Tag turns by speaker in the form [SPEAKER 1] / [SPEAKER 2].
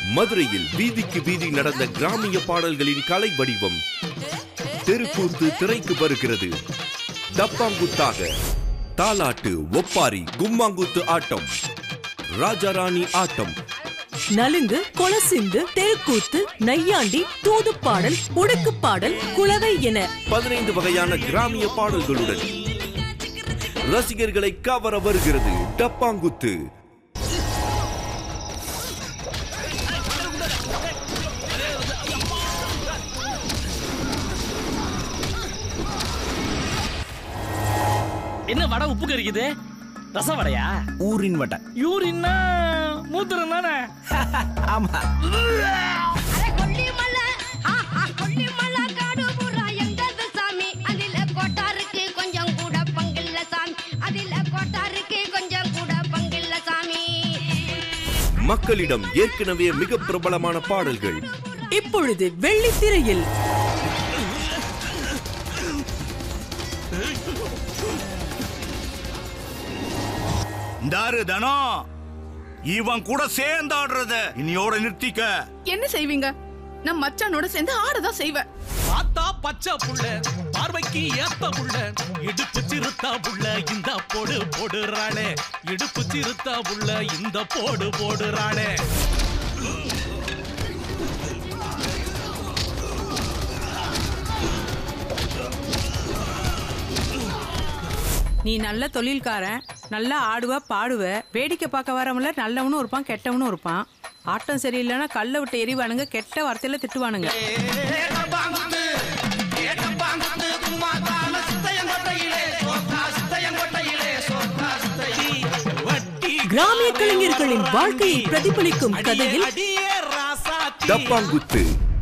[SPEAKER 1] மதுரையில் வீதிக்கு வீதி நடந்த கிராமிய பாடல்களின் கலை வடிவம் தெருக்கூத்து திரைக்கு வருகிறது டப்பாங்குத்தாக தாலாட்டு ஒப்பாரி கும்மாங்குத்து ஆட்டம் ராஜாராணி ஆட்டம்
[SPEAKER 2] நலுங்கு கொலசிந்து தெருக்கூத்து நையாண்டி தூதுப்பாடல் உடுக்குப்பாடல் குளவை என
[SPEAKER 1] பதினைந்து வகையான கிராமிய பாடல்களுடன் ரசிகர்களை கவர வருகிறது டப்பாங்குத்து
[SPEAKER 3] என்ன வடை உப்பு கறிக்குது ரச வடையா
[SPEAKER 4] ஊரின் வட்டை
[SPEAKER 3] யூரின்னா மூத்திரம் தானே
[SPEAKER 4] ஆமா
[SPEAKER 5] அரை கொல்லிமலை, ஆ, ஆ, கொல்லிமலை காடு புறா எங்கது சாமி? அதில கோட்டாருக்கு கொஞ்சம் கூட பங்கில்ல சாமி. அதில கோட்டாருக்கு கொஞ்சம் கூட பங்கில்ல சாமி.
[SPEAKER 1] மக்களிடம் ஏற்கனவே மிக பிரபலமான பாடல்கள்
[SPEAKER 2] இப்பொழுது வெள்ளித்திரையில்
[SPEAKER 6] இந்தாரு தனம் இவன் கூட சேர்ந்து ஆடுறத இனியோட நிறுத்திக்க
[SPEAKER 7] என்ன செய்வீங்க நான் மச்சானோட சேர்ந்து ஆடதான் செய்வேன்
[SPEAKER 8] பார்த்தா பச்சை புள்ள பார்வைக்கு ஏத்த புள்ள இடுப்பு சிறுத்தா புள்ள இந்த போடு போடுறாளே இடுப்பு சிறுத்தா புள்ள இந்த போடு போடுறாளே
[SPEAKER 9] நீ நல்ல தொழில்காரன் நல்லா ஆடுவ பாடுவ வேடிக்கை பார்க்க வரவங்கள நல்லவனும் இருப்பான் கெட்டவனும் இருப்பான் ஆட்டம் சரியில்லைன்னா கல்லை விட்டு எறிவானுங்க கெட்ட வார்த்தையில திட்டுவானுங்க
[SPEAKER 2] கிராமிய கலைஞர்களின் வாழ்க்கையை பிரதிபலிக்கும் கதையில்
[SPEAKER 8] அடியே ராசாத்தி
[SPEAKER 1] டப்பாங்குத்து